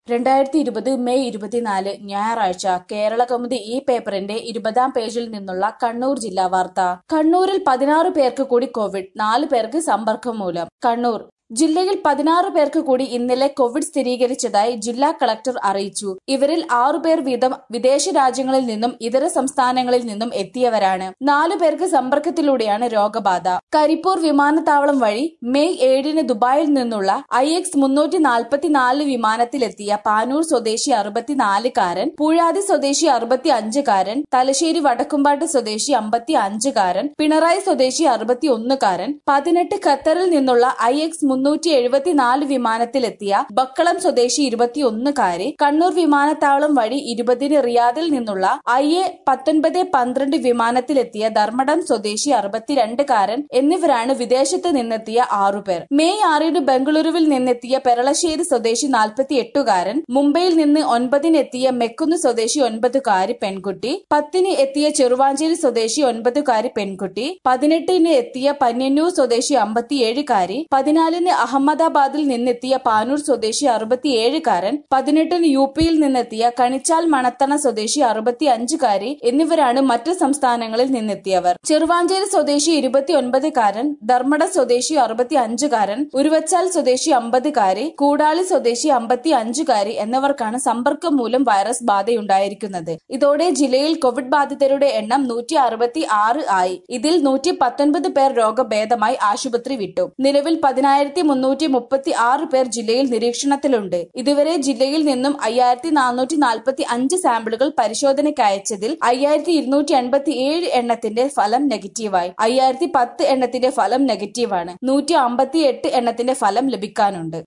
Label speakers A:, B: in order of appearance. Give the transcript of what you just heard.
A: രണ്ടായിരത്തി ഇരുപത് മെയ് ഇരുപത്തിനാല് ഞായറാഴ്ച കേരള കൗമുദി ഈ പേപ്പറിന്റെ ഇരുപതാം പേജിൽ നിന്നുള്ള കണ്ണൂർ ജില്ലാ വാർത്ത കണ്ണൂരിൽ പതിനാറ് പേർക്ക് കൂടി കോവിഡ് നാല് പേർക്ക് സമ്പർക്കം മൂലം കണ്ണൂർ ജില്ലയിൽ പതിനാറ് പേർക്ക് കൂടി ഇന്നലെ കോവിഡ് സ്ഥിരീകരിച്ചതായി ജില്ലാ കളക്ടർ അറിയിച്ചു ഇവരിൽ ആറുപേർ വീതം വിദേശ രാജ്യങ്ങളിൽ നിന്നും ഇതര സംസ്ഥാനങ്ങളിൽ നിന്നും എത്തിയവരാണ് നാലു പേർക്ക് സമ്പർക്കത്തിലൂടെയാണ് രോഗബാധ കരിപ്പൂർ വിമാനത്താവളം വഴി മെയ് ഏഴിന് ദുബായിൽ നിന്നുള്ള ഐ എക്സ് മുന്നൂറ്റി നാൽപ്പത്തിനാല് വിമാനത്തിലെത്തിയ പാനൂർ സ്വദേശി അറുപത്തിനാലുകാരൻ പൂഴാതി സ്വദേശി അറുപത്തി അഞ്ചുകാരൻ തലശ്ശേരി വടക്കുംപാട്ട് സ്വദേശി അമ്പത്തി അഞ്ചുകാരൻ പിണറായി സ്വദേശി അറുപത്തി ഒന്നുകാരൻ പതിനെട്ട് ഖത്തറിൽ നിന്നുള്ള ഐ എക്സ് മുന്നൂറ്റി എഴുപത്തിനാല് വിമാനത്തിലെത്തിയ ബക്കളം സ്വദേശി ഇരുപത്തിയൊന്നുകാരി കണ്ണൂർ വിമാനത്താവളം വഴി ഇരുപതിന് റിയാദിൽ നിന്നുള്ള ഐ എ പത്തൊൻപത് പന്ത്രണ്ട് വിമാനത്തിലെത്തിയ ധർമ്മടം സ്വദേശി അറുപത്തിരണ്ടുകാരൻ എന്നിവരാണ് വിദേശത്ത് നിന്നെത്തിയ ആറുപേർ മെയ് ആറിന് ബംഗളൂരുവിൽ നിന്നെത്തിയ പെരളശ്ശേരി സ്വദേശി നാൽപ്പത്തി എട്ടുകാരൻ മുംബൈയിൽ നിന്ന് ഒൻപതിനെത്തിയ മെക്കുന്ന് സ്വദേശി ഒൻപതുകാരി പെൺകുട്ടി പത്തിന് എത്തിയ ചെറുവാഞ്ചേരി സ്വദേശി ഒൻപതുകാരി പെൺകുട്ടി പതിനെട്ടിന് എത്തിയ പന്യന്നൂർ സ്വദേശി അമ്പത്തിയേഴുകാരി പതിനാലിന് അഹമ്മദാബാദിൽ നിന്നെത്തിയ പാനൂർ സ്വദേശി അറുപത്തിയേഴുകാരൻ പതിനെട്ടിന് യു പിയിൽ നിന്നെത്തിയ കണിച്ചാൽ മണത്തണ സ്വദേശി അറുപത്തി അഞ്ചുകാരി എന്നിവരാണ് മറ്റു സംസ്ഥാനങ്ങളിൽ നിന്നെത്തിയവർ ചെറുവാഞ്ചേരി സ്വദേശി ഇരുപത്തിയൊൻപതുകാരൻ ധർമ്മട സ്വദേശി അറുപത്തി അഞ്ചുകാരൻ ഉരുവച്ചാൽ സ്വദേശി അമ്പതുകാരി കൂടാളി സ്വദേശി അമ്പത്തി അഞ്ചുകാരി എന്നിവർക്കാണ് സമ്പർക്കം മൂലം വൈറസ് ബാധയുണ്ടായിരിക്കുന്നത് ഇതോടെ ജില്ലയിൽ കോവിഡ് ബാധിതരുടെ എണ്ണം നൂറ്റി അറുപത്തി ആറ് ആയി ഇതിൽ നൂറ്റി പത്തൊൻപത് പേർ രോഗഭേദമായി ആശുപത്രി വിട്ടു നിലവിൽ പതിനായിരത്തി മുന്നൂറ്റി മുപ്പത്തി ആറ് പേർ ജില്ലയിൽ നിരീക്ഷണത്തിലുണ്ട് ഇതുവരെ ജില്ലയിൽ നിന്നും അയ്യായിരത്തി നാനൂറ്റി നാൽപ്പത്തി അഞ്ച് സാമ്പിളുകൾ പരിശോധനയ്ക്ക് അയച്ചതിൽ അയ്യായിരത്തി ഇരുന്നൂറ്റി എൺപത്തി ഏഴ് എണ്ണത്തിന്റെ ഫലം നെഗറ്റീവായി അയ്യായിരത്തി പത്ത് എണ്ണത്തിന്റെ ഫലം നെഗറ്റീവാണ് നൂറ്റി അമ്പത്തി എട്ട് എണ്ണത്തിന്റെ ഫലം ലഭിക്കാനുണ്ട്